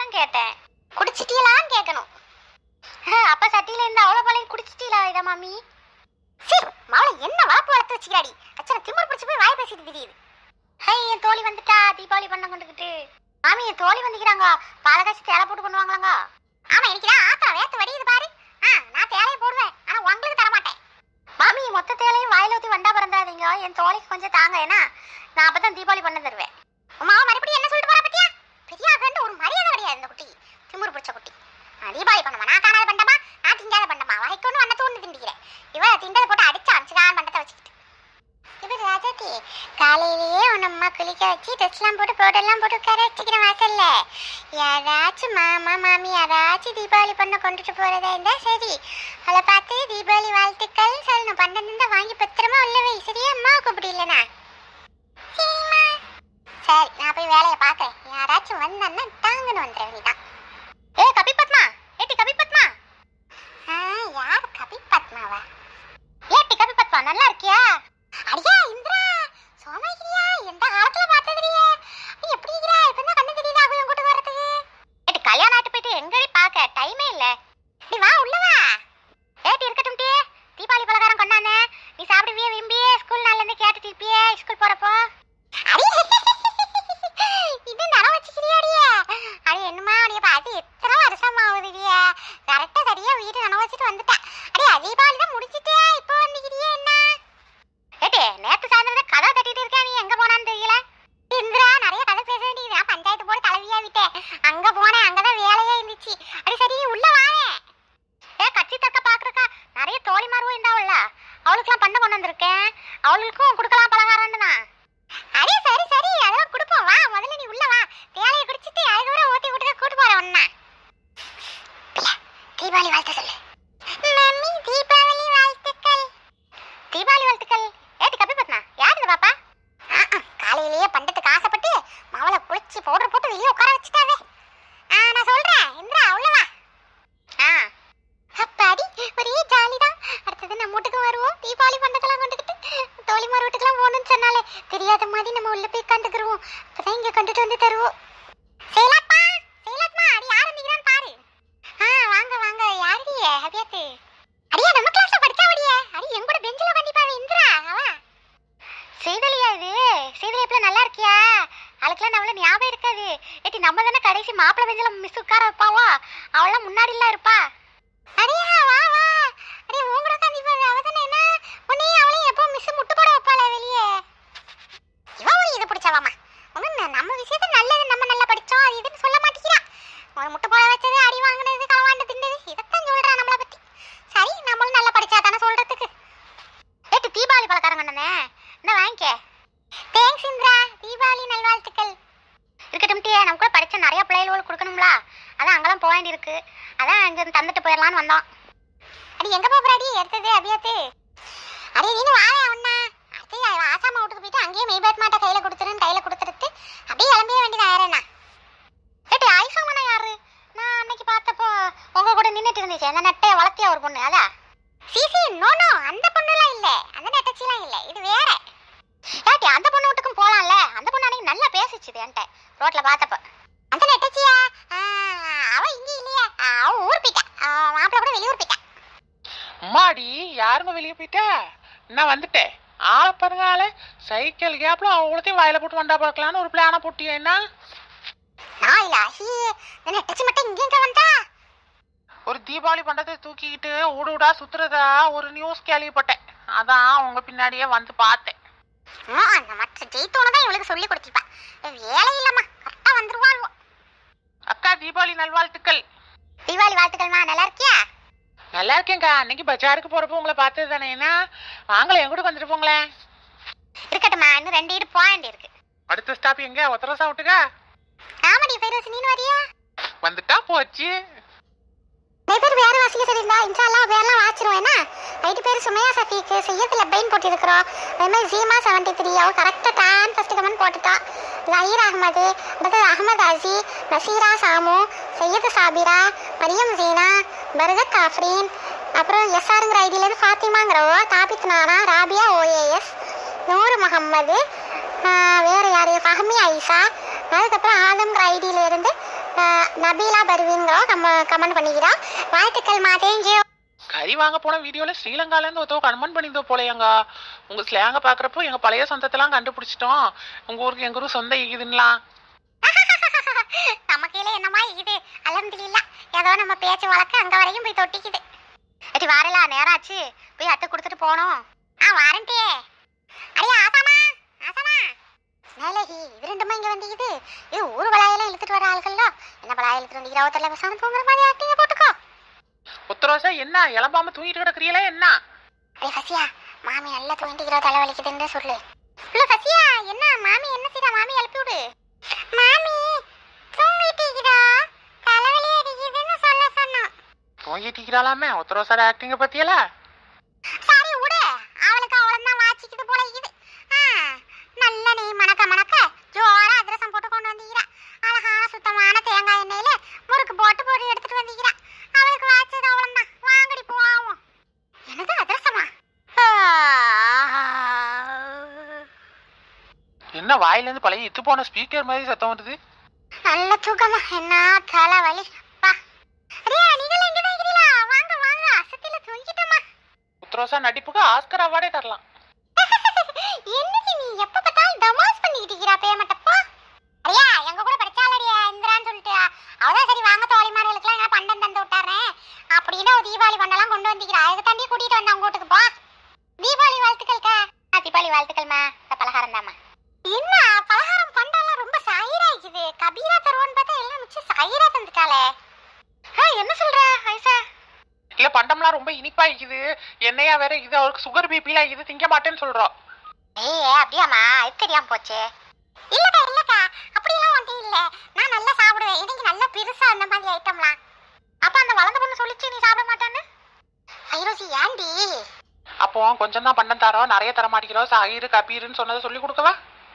தான் கேட்டேன் குடிச்சிட்டீங்களான்னு கேட்கணும் அப்ப சட்டியில இருந்து அவ்வளவு பாலையும் குடிச்சிட்டீங்களா இத மாமி சரி மவளை என்ன வளர்ப்பு வளர்த்து வச்சுக்கிறாடி அச்சனை திமிர் பிடிச்சு போய் வாய் பேசிட்டு தெரியுது ஹை என் தோழி வந்துட்டா தீபாவளி பண்ண கொண்டுக்கிட்டு மாமி என் தோழி வந்துக்கிறாங்க பாலை காய்ச்சி தேலை போட்டு பண்ணுவாங்களாங்க ஆமா எனக்கு தான் ஆத்தா வேத்து வடியுது பாரு ஆ நான் தேலையை போடுவேன் ஆனா உங்களுக்கு தர மாட்டேன் மாமி மொத்த தேலையும் வாயில ஊத்தி வண்டா பிறந்தாதீங்க என் தோழிக்கு கொஞ்சம் தாங்க ஏன்னா நான் அப்பதான் தீபாவளி பண்ண தருவேன் உமா மறுபடியும் என்ன சொல்லிட்டு போறா பத்தியா பெரிய ஆகண்டு ஒரு மரியாதை கிடையாது இந்த குட்டி திமிரு பிடிச்ச குட்டி நான் தீபாவளி பண்ணுமா நான் காணாத பண்ணமா நான் திங்காத பண்ணமா வாய்க்கொண்டு வண்ண தூண்டு திண்டிக்கிறேன் இவ திண்டதை போட்டு அடிச்சு அடிச்சுக்கான் பண்ணத்தை வச்சுக்கிட்டு இவர் ராஜாத்தி காலையிலேயே உன் அம்மா குளிக்க வச்சு ட்ரெஸ்லாம் போட்டு பவுடர்லாம் போட்டு உட்கார வச்சுக்கிறேன் வாசல்ல யாராச்சும் மாமா மாமி யாராச்சும் தீபாவளி பண்ண கொண்டுட்டு போறதா இருந்தா சரி அவளை பார்த்து தீபாவளி வாழ்த்துக்கள் சொல்லணும் பன்னெண்டு வாங்கி பத்திரமா உள்ள வை சரியா அம்மா கூப்பிடு இல்லைனா சரிம்மா சரி நான் போய் வேலையை பார்க்கறேன் யாராச்சும் வந்தான்னா டாங்கன்னு வந்துடுற வேண்டிதான் ஏ கபி பத்மா ஏட்டி கபி பத்மா ஆ யார் கபி பத்மாவா ஏட்டி கபி பத்மா நல்லா இருக்கியா அடியா இந்திரா சோமகிரியா எந்த காலத்துல பார்த்ததுறியே நீ எப்படி இருக்கிறா இப்பதான் கண்ணு தெரியுதா அவங்க கூட்டு வரதுக்கு ஏட்டி கல்யாணம் ஆட்டு போயிட்டு எங்கடி பார்க்க டைமே இல்ல நீ வா உள்ள வா ஏட்டி இருக்கட்டும் டி தீபாவளி பலகாரம் கொண்டானே நீ சாப்பிடுவியே விரும்பியே ஸ்கூல் நாள்ல இருந்து கேட்டுட்டு இருப்பியே ஸ்கூல் போறப்போ அடி இது நட வச்சுக்கிறியாடியே அடி என்னமா அடிய பார்த்து எத்தனை வருஷம் ஆகுதுடியே கரெக்டா சரியா வீடு நன வச்சுட்டு வந்துட்டேன் அடி தீபாவளி தான் முடிச்சிட்டே இப்போ வந்துக்கிறியே என்ன ஏட்டே நேத்து சாயந்தரம் கதை தட்டிட்டு இருக்கேன் நீ எங்க போனான்னு தெரியல இந்திரா நிறைய கதை பேச வேண்டியது நான் பஞ்சாயத்து போர்டு தலைவியா விட்டேன் அங்க போனேன் அங்கதான் வேலையே இருந்துச்சு அடி சரி உள்ள வாயே ஏ கட்சி தக்க பாக்குறக்கா நிறைய தோழிமாரும் இருந்தாவுல்ல அவளுக்குலாம் பண்ண கொண்டு வந்திருக்கேன் அவளுக்கும் கொடுக்கலாம் பலகாரம்னு தான் அடே சரி சரி அதெல்லாம் கொடுப்போம் வா முதல்ல நீ உள்ள வா தேலையை குடிச்சிட்டு அதுக்கப்புறம் ஊத்தி விட்டு கூட்டு போறேன் ஒன்னா தீபாவளி வாழ்த்து சொல்லு மம்மி தீபாவளி வாழ்த்துக்கள் தீபாவளி வாழ்த்துக்கள் ஏட்டி கப்பி பத்மா யார் இந்த பாப்பா ஆ, ஆ, காலையிலேயே பண்டத்துக்கு ஆசைப்பட்டு மாவளை குளிச்சு பவுடர் போட்டு வெளியே உட்கார வச்சுட்டாவே ஆ நான் சொல்றேன் இந்திரா உள்ள வா ஆ அப்பாடி ஒரே ஜாலி தான் அடுத்தது நம்ம வீட்டுக்கு வருவோம் தீபாவளி பண்டத்தெல்லாம் கொண்டுக்கிட்டு தோழிமார் வீட்டுக்குலாம் போகணும்னு சொன்னாலே தெரியாத மாதிரி நம்ம உள்ள போய் கண்டுக்கிறோம் அப்பதான் இங்க கொண்டுட்டு வந்து தருவோம் செயலாப்பா செயலாத்மா அடி யார் வந்தீங்கன்னு பாரு ஆ வாங்க வாங்க யாருடி ஹபியாத்து அடியா நம்ம கிளாஸ்ல படிச்சாவடியே அடி என் கூட பெஞ்சில உட்காந்துப்பாவே இந்திரா அவ செய்தலியா இது செய்தலியப்ல நல்லா இருக்கியா அவளுக்குலாம் நம்மள ஞாபகம் இருக்காது ஏட்டி நம்ம தானே கடைசி மாப்பிள்ளை பெஞ்சில மிஸ் உட்கார வைப்பாவா அவளாம் முன்னாடிலாம் இருப்பா அடியா வா வா அடி உன் கூட உட்காந்து அவ தானே என்ன உன்னையும் அவளையும் எப்போ மிஸ் முட்டு போட வைப்பாளே வெளியே இவ ஒரு இது பிடிச்சவாமா ஒன்றும் நம்ம விஷயத்த நல்லது நம்ம நல்லா படிச்சோம் அது இதுன்னு சொல்ல மாட்டேங்கிறா ஒரு முட்டை போட வச்சது அடி வாங்கினது களவாண்டு தின்னது இதைத்தான் சொல்றா நம்மளை பத்தி சரி நம்மளும் நல்லா படிச்சா தானே சொல்றதுக்கு ஏட்டு தீபாவளி பலகாரம் கண்ணனே என்ன வாங்கிக்க தேங்க்ஸ் இந்திரா தீபாவளி நல்வாழ்த்துக்கள் இருக்கட்டும் டீ நம்ம கூட படிச்ச நிறைய பிள்ளைகளுக்கு கொடுக்கணும்ல அதான் அங்கெல்லாம் போக வேண்டியிருக்கு அதான் இங்க தந்துட்டு போயிடலான்னு வந்தோம் அடி எங்க போறாடி எடுத்தது அபியாத்து அடி நீனு வாவே ஒண்ணா அடுத்து அவ ஆசாம வீட்டுக்கு போயிட்டு அங்கேயே மெய்பாத் மாட்ட கையில கொடுத்துருன்னு கையில கொடுத்துட்டு அப்படியே கிளம்பிய வேண்டியது ஆயிரண்ணா ஏட்டி ஆயிஷாமண்ணா யாரு நான் அன்னைக்கு பார்த்தப்போ உங்க கூட நின்னுட்டு இருந்துச்சு அந்த நட்டைய வளர்த்தியா ஒரு பொண்ணு அதா சிசி நோ நோ அந்த பொண்ணுலாம் இல்ல அந்த நெட்டச்சிலாம் இல்ல இது வேற ஏட்டி அந்த பொண்ணு வீட்டுக்கும் போலாம்ல அந்த பொண்ணு அன்னைக்கு நல்லா பேசிச்சு என்கிட்ட ரோட்ல பார்த்தப்ப அந்த நெட்டச்சியா ஆ, அவ இங்க இல்லையா ஆ, அவ ஊர் போயிட்டா அவ மாப்பிள்ள கூட வெளியூர் போயிட்டா அம்மாடி யாருங்க வெளியே போயிட்ட நான் வந்துட்டேன் ஆளை பாருங்க ஆளு சைக்கிள் கேப்ல அவங்களத்தையும் வாயில போட்டு வண்டா பார்க்கலான்னு ஒரு பிளான போட்டியா என்ன நான் இல்ல ஹி இந்த நெட்டச்சி மட்டும் இங்க எங்க வந்தா ஒரு தீபாவளி பண்டத்தை தூக்கிக்கிட்டு ஊடு ஊடா சுத்துறதா ஒரு நியூஸ் கேள்விப்பட்டேன் அதான் உங்க பின்னாடியே வந்து பார்த்தேன் ஆ, அந்த மற்ற ஜெயித்தோன தான் இவளுக்கு சொல்லி கொடுத்திருப்பா வேலை இல்லம்மா கரெக்டா வந்துருவாள் அக்கா தீபாவளி நல்வாழ்த்துக்கள் தீபாவளி வாழ்த்துக்கள்மா நல்லா இருக்கியா நல்லா இருக்கேன்க்கா அன்னைக்கு பஜாருக்கு போறப்போ உங்களை பார்த்தது தானே என்ன வாங்களேன் என் கூட வந்துட்டு போங்களேன் இருக்கட்டும்மா இன்னும் ரெண்டு வீடு போக வேண்டி இருக்கு அடுத்த ஸ்டாப் எங்க ஒத்தரசா விட்டுக்கா ஆமாடி ஃபைரோஸ் நீனு வரியா வந்துட்டா போச்சு நிறைய பேர் வேற வாசிக்க சொல்லியிருந்தா இன்ஷால்லா பேர்லாம் வாச்சிருவோம் என்ன ஐடி பேர் சுமையா சஃபீக்கு செய்யத்து லப்பைன் போட்டிருக்கிறோம் அதே மாதிரி ஜீமா செவன்டி த்ரீ அவ கரெக்டாக தான் ஃபர்ஸ்ட் கமெண்ட் போட்டுட்டா லயீர் அகமது அடுத்தது அகமது அசி நசீரா சாமு சையது சாபிரா மரியம் ஜீனா பர்கத் ஆஃப்ரீன் அப்புறம் எஸ்ஆருங்கிற ஐடியிலேருந்து ஃபாத்திமாங்கிறவோ தாபித் நானா ராபியா ஓஏஎஸ் நூறு முகம்மது ஆஹ் வேற யாரு ஃபஹமி ஐசா அதுக்கப்புறம் ஆதம்ங்கிற ஐடியிலேருந்து நபீலா பருவீங்கோ நம்ம கமெண்ட் பண்ணிக்கிறோம் வாழ்த்துக்கள் மா தேங்க்யூ கறி வாங்க போன வீடியோல ஸ்ரீலங்கால இருந்து ஒருத்தவங்க கமெண்ட் பண்ணியிருந்தோ போலையாங்க உங்க ஸ்லேங்க பாக்குறப்போ எங்க பழைய சொந்தத்தெல்லாம் கண்டுபிடிச்சிட்டோம் உங்க ஊருக்கு எங்க ஊருக்கு சொந்த ஈகுதுன்னலாம் நம்ம கீழே என்னமா இது அலமதுல்லா ஏதோ நம்ம பேச்சு வழக்கு அங்க வரையும் போய் தொட்டிக்குது எட்டி வாரலா நேராச்சு போய் அத்தை கொடுத்துட்டு போகணும் ஆ வாரண்டே அடியா ஆசாமா ஆசாமா நேலகி இது ரெண்டுமா இங்க வந்தீங்க இது ஊர் வளாயெல்லாம் இழுத்துட்டு வர ஆள்கள்ல என்ன பலாய இழுத்துட்டு வந்தீங்க ஒருத்தர்ல பேசாம தூங்குற மாதிரி ஆக்டிங்க போட்டுக்கோ உத்தரவாசா என்ன இளம்பாம தூங்கிட்டு கிடக்குறீங்களா என்ன அடே ஃபசியா மாமி நல்லா தூங்கிக்கிறோ தலை வலிக்குதுன்னு சொல்லு இல்ல ஃபசியா என்ன மாமி என்ன செய்றா மாமி எழுப்பி விடு மாமி தூங்கிட்டீங்களா தலைவலி அடிக்குதுன்னு சொல்ல சொன்னான் தூங்கிட்டு இருக்கிறாளாமே உத்தரவாசார ஆக்டிங்க பத்தியல சரி விடு அவளுக்கு அவ்வளவுதான் வாச்சிக்குது போல இது ஆ, நல்ல நெய் மணக்க மணக்க ஜோரா அதிரசம் போட்டு கொண்டு வந்தீங்க அழகான சுத்தமான தேங்காய் எண்ணெயில முறுக்கு போட்டு போட்டு எடுத்துட்டு வந்தீங்க அவளுக்கு வாச்சது அவ்வளவுதான் வாங்கடி போவோம் என்னது அதிரசமா என்ன வாயில இருந்து பழைய இத்து போன ஸ்பீக்கர் மாதிரி சத்தம் வருது நல்ல தூக்கமா என்ன தலைவலி பா ரியா நீங்களும் இங்க தான் இருக்கிறீங்களா வாங்க வாங்க அசத்தில தூங்கிட்டோமா உத்தரவாசா நடிப்புக்கு ஆஸ்கர் அவார்டே தரலாம் என்னடி நீ எப்ப பார்த்தாலும் தமாஸ் பண்ணிக்கிட்டு இருக்கிறா பேமட்டப்பா அரியா எங்க கூட படிச்சாலடியா இந்திரான்னு சொல்லிட்டு அவதான் சரி வாங்க தோழிமார்களுக்குலாம் என்ன பண்டம் தந்து விட்டாரேன் அப்படின்னு ஒரு தீபாவளி பண்டெல்லாம் கொண்டு வந்திக்கிறா அதுக்கு தாண்டி கூட்டிட்டு வந்தேன் உங்க வீட்டுக்கு போ தீபாவளி வாழ்த்துக்கள்க்கா ஆ, தீபாவளி வாழ்த்துக்கள்மா இந்த பலகாரம் தாம்மா என்ன பலகாரம் பண்டெல்லாம் ரொம்ப சாயிரா இருக்குது கபீரா தருவான்னு பார்த்தா எல்லாம் மிச்சம் சாயிரா தந்துட்டாளே ஆ, என்ன சொல்ற ஐசா இல்ல பண்டம்லாம் ரொம்ப இனிப்பா இருக்குது என்னையா வேற இது அவருக்கு சுகர் பிபிலாம் இது திங்க மாட்டேன்னு சொல்றோம் ஏய் அப்படியாம்மா அது தெரியாம போச்சு இல்லக்கா இல்லக்கா அப்படியெல்லாம் ஒன்றும் இல்ல நான் நல்லா சாப்பிடுவேன் எனக்கு நல்லா பெருசா அந்த மாதிரி ஐட்டம்லாம் அப்ப அந்த வளர்ந்த பொண்ணு சொல்லிச்சு நீ சாப்பிட மாட்டேன்னு ஐரோசி ஏண்டி அப்போ கொஞ்சம் தான் பண்டம் தரோம் நிறைய தர மாட்டேங்கிறோம் சாயிரு கபீருன்னு சொன்னதை சொல்லி கொடுக்கவா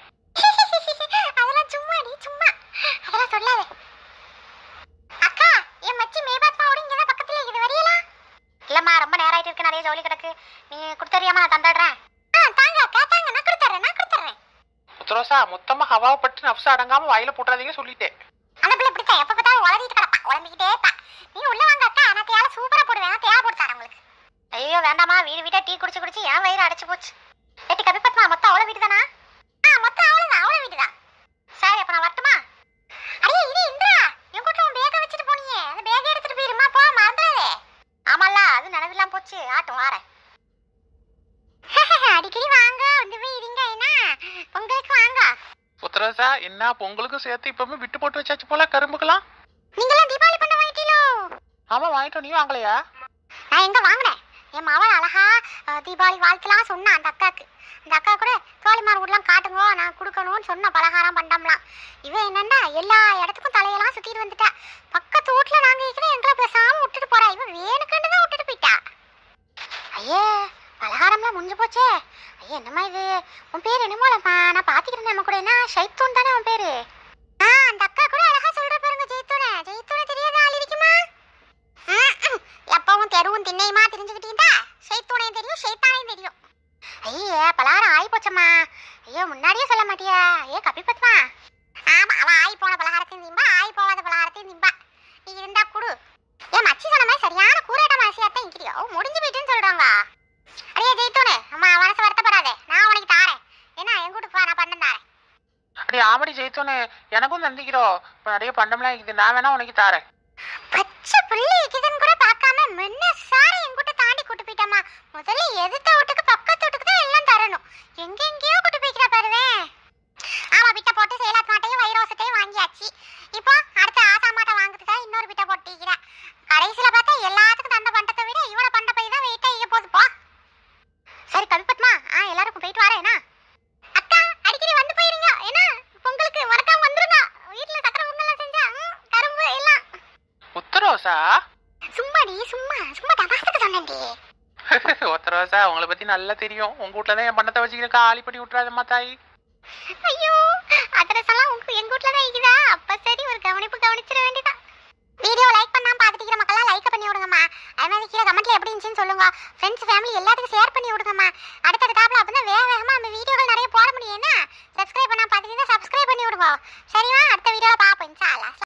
அதெல்லாம் சும்மாடி சும்மா அதெல்லாம் சொல்லாத அக்கா என் மச்சி மேபாத்மாவோட இங்க தான் பக்கத்துல இது வரையலாம் இல்லம்மா ரொம்ப நேரம் ஆயிட்டு இருக்கு நிறைய ஜவுளி கிடக்கு நீ கொடுத்தறியாம நான் தந்துடுறேன் ஆ தாங்க அக்கா தாங்க நான் கொடுத்துறேன் நான் கொடுத்துறேன் உத்தரவாசா மொத்தமா ஹவாப்பட்டு நப்சு அடங்காம வாயில போட்டுறாதீங்க சொல்லிட்டேன் அந்த பிள்ளை இப்படித்தான் எப்ப பார்த்தாலும் உளறிட்டு கிடப்பா உளம்பிக்கிட்டே இருப்பா நீ உள்ள வாங்க அக்கா நான் தேவை சூப்பரா போடுவேன் நான் தேவை போட்டு தரேன் உங்களுக்கு ஐயோ வேண்டாமா வீடு வீட்டா டீ குடிச்சு குடிச்சு என் வயிறு அடைச்சு போச்சு எட்டி கபி பத்மா மொத்தம் அவ்வளோ வீடு தானா ஆ மொத்தம் அவ்வளோதான் அவ்வளோ வீடு தான் சரி அப்ப நான் வரட்டுமா அடே இது இந்திரா என் கூட்டில் உன் பேக்கை வச்சுட்டு போனியே அந்த பேக்கை எடுத்துட்டு போயிருமா போ மறந்துடாதே ஆமால்ல அது நினைவில்லாம் போச்சு ஆட்டும் வாரேன் அடிக்கடி வாங்க வந்து போய் இருங்க என்ன உங்களுக்கு வாங்க உத்தரவாசா என்ன பொங்கலுக்கும் சேர்த்து இப்பவுமே விட்டு போட்டு வச்சாச்சு போல கரும்புக்கலாம் நீங்களாம் தீபாவளி பண்ண வாங்கிட்டீங்களோ ஆமா வாங்கிட்டோம் நீ வாங்கலையா நான் எங்க வாங்கினேன் என் மவன் அழகா அஹ், தீபாவளி வாழ்த்துலாம் சொன்னான் அந்த அக்காக்கு அந்த அக்கா கூட தோழிமார் வீட்லாம் காட்டுங்க நான் கொடுக்கணும்னு சொன்ன பலகாரம் பண்டம்லாம் இவன் என்னன்னா எல்லா இடத்துக்கும் தலையெல்லாம் சுத்திட்டு வந்துட்டா பக்கத்து வீட்ல நாங்க இருக்கிற எங்களை பேசாம விட்டுட்டு போறா இவன் வேணுக்குன்னு தான் விட்டுட்டு போயிட்டா ஐயே பலகாரம்லாம் முடிஞ்சு போச்சே ஐயே என்னம்மா இது உன் பேர் என்னமோலம்மா நான் பாத்துக்கிறேன் நம்ம கூட என்ன ஷைத்தூன் தானே உன் பேரு ஆ அந்த அக்கா கூட அழகா சொல்ற பாருங்க ஜெயித்தூனே ஜெயித்தூனே தெரியாத ஆள் இருக்குமா ம்ம். எப்பவும் தெருவும் திண்ணையுமா தெரிஞ்சுக்கிட்டீங்களா ஷெய்த்தூனையும் தெரியும் ஷெய்தானையும் தெரியும் ஐயே பலகாரம் ஆயி போச்சம்மா ஐயோ முன்னாடியே சொல்ல மாட்டியா ஐயோ கப்பி பத்துமா ஆமா அவ ஆயி போன பலகாரத்தையும் திம்பா ஆயி போகாத பலகாரத்தையும் திம்பா நீ இருந்தா குடு ஏன் மச்சி சொன்ன மாதிரி சரியான கூறாட்ட மனசியாத்தான் இங்கிறியோ முடிஞ்சு போயிட்டுன்னு சொல்றாங்க அடியே ஜெயித்தோனே அம்மா மனசு வருத்தப்படாதே நான் உனக்கு தாரேன் என்ன என் கூட்டு போ நான் பண்ண தாரேன் அப்படி ஆமடி ஜெயித்தோன்னு எனக்கும் தந்திக்கிறோம் இப்போ நிறைய பண்டம்லாம் இருக்குது நான் வேணா உனக்கு தாரேன் பச்சை புள்ளி இருக்குதுன்னு கூட பார்க்காம மென்ன சாரை என்கிட்ட தாண்டி கூட்டு போயிட்டாமா முதல்ல எதிர்த்த வீட்டுக்கு பக்கத்து வீட்டுக்கு தான் எல்லாம் தரணும் எங்க எங்கேயோ கூட்டு போய்க்கிறா பாருவேன் ஆமா பிட்ட போட்டு சேலாத் மாட்டையும் வைரோசத்தையும் வாங்கியாச்சு இப்போ அடுத்த ஆசா மாட்டை வாங்குறதுக்காக இன்னொரு பிட்ட போட்டிக்கிறா கடைசியில பார்த்தா எல்லாத்துக்கும் தந்த பண்டத்தை விட இவள பண்ட பை தான் வெயிட்டா இங்க போகுது போ சரி கவிப்பத்மா ஆ எல்லாருக்கும் போயிட்டு வரேன் அக்கா அடிக்கடி வந்து போயிருங்க ஏன்னா பொங்கலுக்கு மறக்காம வந்துருங்க வீட்டுல சக்கரை பொங்கல்லாம் செஞ்சா ம், கரும்பு எல்லாம் உத்தரவாசா சும்மாடி சும்மா சும்மா தமாசுக்கு சொன்னேன்டி உத்தரவாசா உங்களை பத்தி நல்லா தெரியும் உங்க வீட்ல தான் என் பண்டத்தை வச்சுக்கிற காலி பண்ணி விட்டுறாதம்மா தாய் ஐயோ அட்ரஸ் எல்லாம் உங்க எங்க வீட்ல தான் இருக்குதா அப்ப சரி ஒரு கவனிப்பு கவனிச்சிட வேண்டியதான் வீடியோ லைக் பண்ணாம பாத்துட்டு இருக்கிற மக்கள்லாம் லைக் பண்ணி விடுங்கம்மா அதே மாதிரி கீழே கமெண்ட்ல எப்படி இருந்துச்சுன்னு சொல்லுங்க ஃப்ரெண்ட்ஸ் ஃபேமிலி எல்லாத்துக்கும் ஷேர் பண்ணி விடுங்கம்மா